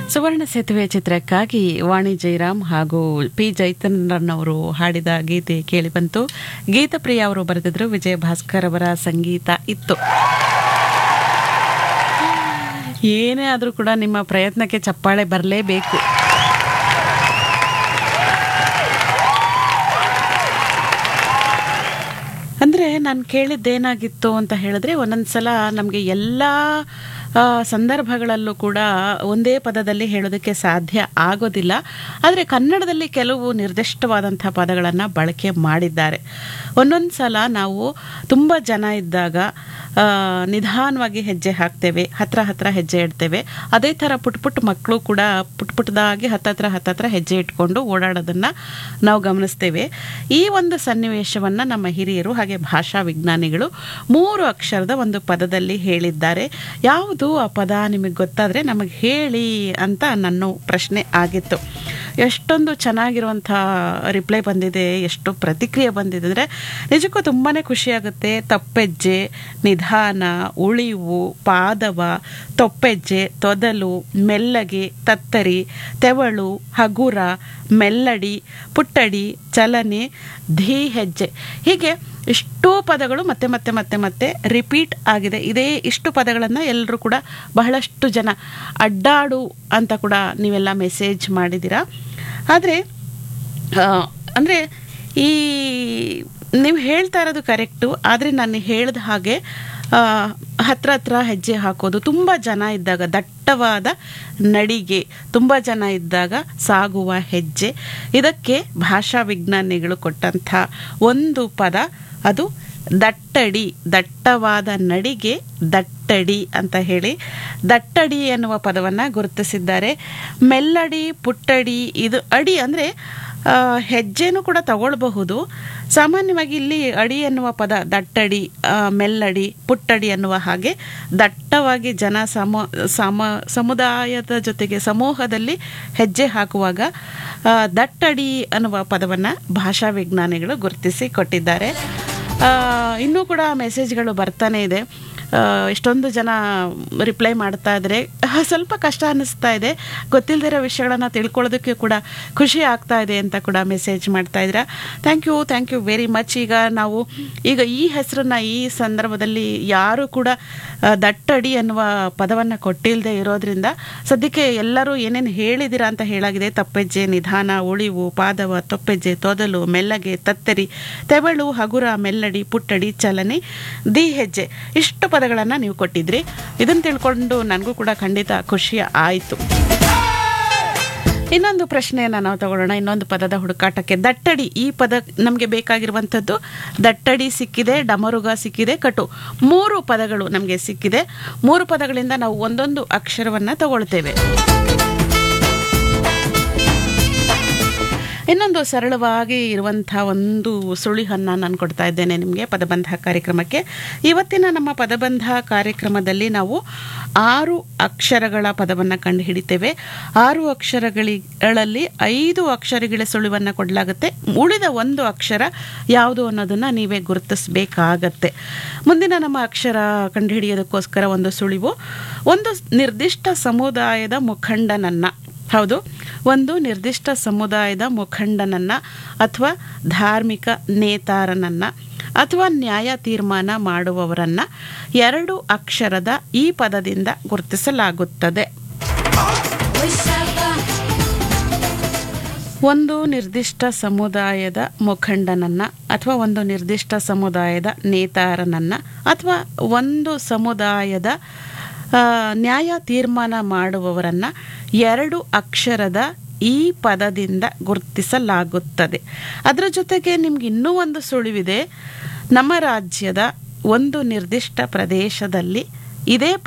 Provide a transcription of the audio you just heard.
ಸುವರ್ಣ ಸೇತುವೆ ಚಿತ್ರಕ್ಕಾಗಿ ವಾಣಿ ಜಯರಾಮ್ ಹಾಗೂ ಪಿ ಜೈತನ್ರನ್ನವರು ಹಾಡಿದ ಗೀತೆ ಕೇಳಿಬಂತು ಗೀತಪ್ರಿಯ ಅವರು ಬರೆದಿದ್ರು ವಿಜಯ ಭಾಸ್ಕರ್ ಅವರ ಸಂಗೀತ ಇತ್ತು ಏನೇ ಆದರೂ ಕೂಡ ನಿಮ್ಮ ಪ್ರಯತ್ನಕ್ಕೆ ಚಪ್ಪಾಳೆ ಬರಲೇಬೇಕು ಅಂದರೆ ನಾನು ಕೇಳಿದ್ದೇನಾಗಿತ್ತು ಅಂತ ಹೇಳಿದ್ರೆ ಒಂದೊಂದು ಸಲ ನಮಗೆ ಎಲ್ಲ ಆ, ಸಂದರ್ಭಗಳಲ್ಲೂ ಕೂಡ ಒಂದೇ ಪದದಲ್ಲಿ ಹೇಳೋದಕ್ಕೆ ಸಾಧ್ಯ ಆಗೋದಿಲ್ಲ ಆದರೆ ಕನ್ನಡದಲ್ಲಿ ಕೆಲವು ನಿರ್ದಿಷ್ಟವಾದಂಥ ಪದಗಳನ್ನು ಬಳಕೆ ಮಾಡಿದ್ದಾರೆ ಒಂದೊಂದು ಸಲ ನಾವು ತುಂಬ ಜನ ಇದ್ದಾಗ ಆ, ನಿಧಾನವಾಗಿ ಹೆಜ್ಜೆ ಹಾಕ್ತೇವೆ ಹತ್ರ ಹತ್ರ ಹೆಜ್ಜೆ ಇಡ್ತೇವೆ ಅದೇ ಥರ ಪುಟ್ ಪುಟ್ಟ ಮಕ್ಕಳು ಕೂಡ ಪುಟ್ ಪುಟ್ಟದಾಗಿ ಹತ್ತತ್ರ ಹತ್ತತ್ರ ಹೆಜ್ಜೆ ಇಟ್ಕೊಂಡು ಓಡಾಡೋದನ್ನು ನಾವು ಗಮನಿಸ್ತೇವೆ ಈ ಒಂದು ಸನ್ನಿವೇಶವನ್ನು ನಮ್ಮ ಹಿರಿಯರು ಹಾಗೆ ಭಾಷಾ ವಿಜ್ಞಾನಿಗಳು ಮೂರು ಅಕ್ಷರದ ಒಂದು ಪದದಲ್ಲಿ ಹೇಳಿದ್ದಾರೆ ಯಾವುದು ಆ ಪದ ನಿಮಗೆ ಗೊತ್ತಾದರೆ ನಮಗೆ ಹೇಳಿ ಅಂತ ನನ್ನ ಪ್ರಶ್ನೆ ಆಗಿತ್ತು ಎಷ್ಟೊಂದು ಚೆನ್ನಾಗಿರುವಂಥ ರಿಪ್ಲೈ ಬಂದಿದೆ ಎಷ್ಟು ಪ್ರತಿಕ್ರಿಯೆ ಬಂದಿದೆ ಅಂದರೆ ನಿಜಕ್ಕೂ ತುಂಬಾ ಖುಷಿಯಾಗುತ್ತೆ ತಪ್ಪೆಜ್ಜೆ ನಿಧಾನ ಉಳಿವು ಪಾದವ ತೊಪ್ಪೆಜ್ಜೆ ತೊದಲು ಮೆಲ್ಲಗೆ ತತ್ತರಿ ತೆವಳು ಹಗುರ ಮೆಲ್ಲಡಿ ಪುಟ್ಟಡಿ ಚಲನೆ ಧೀ ಹೆಜ್ಜೆ ಹೀಗೆ ಇಷ್ಟೂ ಪದಗಳು ಮತ್ತೆ ಮತ್ತೆ ಮತ್ತೆ ಮತ್ತೆ ರಿಪೀಟ್ ಆಗಿದೆ ಇದೇ ಇಷ್ಟು ಪದಗಳನ್ನು ಎಲ್ಲರೂ ಕೂಡ ಬಹಳಷ್ಟು ಜನ ಅಡ್ಡಾಡು ಅಂತ ಕೂಡ ನೀವೆಲ್ಲ ಮೆಸೇಜ್ ಮಾಡಿದ್ದೀರಾ ಆದರೆ ಅಂದರೆ ಈ ನೀವು ಹೇಳ್ತಾ ಇರೋದು ಕರೆಕ್ಟು ಆದರೆ ನಾನು ಹೇಳಿದ ಹಾಗೆ ಆ, ಹತ್ರ ಹತ್ರ ಹೆಜ್ಜೆ ಹಾಕೋದು ತುಂಬ ಜನ ಇದ್ದಾಗ ದಟ್ಟವಾದ ನಡಿಗೆ ತುಂಬ ಜನ ಇದ್ದಾಗ ಸಾಗುವ ಹೆಜ್ಜೆ ಇದಕ್ಕೆ ಭಾಷಾ ವಿಜ್ಞಾನಿಗಳು ಕೊಟ್ಟಂಥ ಒಂದು ಪದ ಅದು ದಟ್ಟಡಿ ದಟ್ಟವಾದ ನಡಿಗೆ ದಟ್ಟಡಿ ಅಂತ ಹೇಳಿ ದಟ್ಟಡಿ ಎನ್ನುವ ಪದವನ್ನು ಗುರುತಿಸಿದ್ದಾರೆ ಮೆಲ್ಲಡಿ ಪುಟ್ಟಡಿ ಇದು ಅಡಿ ಅಂದರೆ ಹೆಜ್ಜೆನೂ ಕೂಡ ತಗೊಳ್ಬಹುದು ಸಾಮಾನ್ಯವಾಗಿ ಇಲ್ಲಿ ಅಡಿ ಎನ್ನುವ ಪದ ದಟ್ಟಡಿ ಆ, ಮೆಲ್ಲಡಿ ಪುಟ್ಟಡಿ ಅನ್ನುವ ಹಾಗೆ ದಟ್ಟವಾಗಿ ಜನ ಸಮ ಸಮ ಸಮುದಾಯದ ಜೊತೆಗೆ ಸಮೂಹದಲ್ಲಿ ಹೆಜ್ಜೆ ಹಾಕುವಾಗ ಆ, ದಟ್ಟಡಿ ಅನ್ನುವ ಪದವನ್ನು ಭಾಷಾ ವಿಜ್ಞಾನಿಗಳು ಗುರುತಿಸಿ ಕೊಟ್ಟಿದ್ದಾರೆ ಆ, ಇನ್ನೂ ಕೂಡ ಮೆಸೇಜ್ಗಳು ಬರ್ತಾನೆ ಇದೆ ಆ, ಎಷ್ಟೊಂದು ಜನ ರಿಪ್ಲೈ ಮಾಡ್ತಾ ಇದ್ದಾರೆ ಸ್ವಲ್ಪ ಕಷ್ಟ ಅನ್ನಿಸ್ತಾ ಇದೆ ಗೊತ್ತಿಲ್ಲದಿರೋ ವಿಷಯಗಳನ್ನು ತಿಳ್ಕೊಳ್ಳೋದಕ್ಕೆ ಕೂಡ ಖುಷಿ ಆಗ್ತಾ ಇದೆ ಅಂತ ಕೂಡ ಮೆಸೇಜ್ ಮಾಡ್ತಾ ಇದ್ದೀರಾ thank you thank you very much ಈಗ ನಾವು ಈಗ ಈ ಹೆಸರನ್ನ ಈ ಸಂದರ್ಭದಲ್ಲಿ ಯಾರು ಕೂಡ ಆ, ದಟ್ಟಡಿ ಅನ್ನುವ ಪದವನ್ನು ಕೊಟ್ಟಿಲ್ಲದೆ ಇರೋದ್ರಿಂದ ಸದ್ಯಕ್ಕೆ ಎಲ್ಲರೂ ಏನೇನು ಹೇಳಿದ್ದೀರಾ ಅಂತ ಹೇಳಾಗಿದೆ ತಪ್ಪೆಜ್ಜೆ ನಿಧಾನ ಉಳಿವು ಪಾದವ ತೊಪ್ಪೆಜ್ಜೆ ತೊದಲು ಮೆಲ್ಲಗೆ ತತ್ತರಿ ತೆವಳು ಹಗುರ ಮೆಲ್ಲಡಿ ಪುಟ್ಟಡಿ ಚಲನೆ ದಿ ಹೆಜ್ಜೆ ಇಷ್ಟು ಪದಗಳನ್ನು ನೀವು ಕೊಟ್ಟಿದ್ರಿ ಇದನ್ನು ತಿಳ್ಕೊಂಡು ನನಗೂ ಕೂಡ ಖಂಡಿತ ಖುಷಿ ಆಯಿತು ಇನ್ನೊಂದು ಪ್ರಶ್ನೆಯನ್ನು ನಾವು ತಗೊಳ್ಳೋಣ ಇನ್ನೊಂದು ಪದದ ಹುಡುಕಾಟಕ್ಕೆ ದಟ್ಟಡಿ ಈ ಪದ ನಮಗೆ ಬೇಕಾಗಿರುವಂಥದ್ದು ದಟ್ಟಡಿ ಸಿಕ್ಕಿದೆ ಡಮರುಗ ಸಿಕ್ಕಿದೆ ಕಟು ಮೂರು ಪದಗಳು ನಮಗೆ ಸಿಕ್ಕಿದೆ ಮೂರು ಪದಗಳಿಂದ ನಾವು ಒಂದೊಂದು ಅಕ್ಷರವನ್ನು ತಗೊಳ್ತೇವೆ ಇನ್ನೊಂದು ಸರಳವಾಗಿ ಇರುವಂಥ ಒಂದು ಸುಳಿಹನ್ನು ನಾನು ಕೊಡ್ತಾ ಇದ್ದೇನೆ ನಿಮಗೆ ಪದಬಂಧ ಕಾರ್ಯಕ್ರಮಕ್ಕೆ ಇವತ್ತಿನ ನಮ್ಮ ಪದಬಂಧ ಕಾರ್ಯಕ್ರಮದಲ್ಲಿ ನಾವು ಆರು ಅಕ್ಷರಗಳ ಪದವನ್ನು ಕಂಡು ಹಿಡಿತೇವೆ ಆರು ಅಕ್ಷರಗಳಲ್ಲಿ ಐದು ಅಕ್ಷರಗಳ ಸುಳಿವನ್ನು ಕೊಡಲಾಗುತ್ತೆ ಉಳಿದ ಒಂದು ಅಕ್ಷರ ಯಾವುದು ಅನ್ನೋದನ್ನು ನೀವೇ ಗುರುತಿಸಬೇಕಾಗತ್ತೆ ಮುಂದಿನ ನಮ್ಮ ಅಕ್ಷರ ಕಂಡುಹಿಡಿಯೋದಕ್ಕೋಸ್ಕರ ಒಂದು ಸುಳಿವು ಒಂದು ನಿರ್ದಿಷ್ಟ ಸಮುದಾಯದ ಮುಖಂಡನನ್ನು ಹೌದು ಒಂದು ನಿರ್ದಿಷ್ಟ ಸಮುದಾಯದ ಮುಖಂಡನನ್ನ ಅಥವಾ ಧಾರ್ಮಿಕ ನೇತಾರನನ್ನ ಅಥವಾ ನ್ಯಾಯ ತೀರ್ಮಾನ ಮಾಡುವವರನ್ನ ಎರಡು ಅಕ್ಷರದ ಈ ಪದದಿಂದ ಗುರುತಿಸಲಾಗುತ್ತದೆ ಒಂದು ನಿರ್ದಿಷ್ಟ ಸಮುದಾಯದ ಮುಖಂಡನನ್ನ ಅಥವಾ ಒಂದು ನಿರ್ದಿಷ್ಟ ಸಮುದಾಯದ ನೇತಾರನನ್ನ ಅಥವಾ ಒಂದು ಸಮುದಾಯದ ಆ, ನ್ಯಾಯ ತೀರ್ಮಾನ ಮಾಡುವವರನ್ನ ಎರಡು ಅಕ್ಷರದ ಈ ಪದದಿಂದ ಗುರುತಿಸಲಾಗುತ್ತದೆ ಅದರ ಜೊತೆಗೆ ನಿಮ್ಗೆ ಇನ್ನೂ ಒಂದು ಸುಳಿವಿದೆ ನಮ್ಮ ರಾಜ್ಯದ ಒಂದು ನಿರ್ದಿಷ್ಟ ಪ್ರದೇಶದಲ್ಲಿ ಇದೇ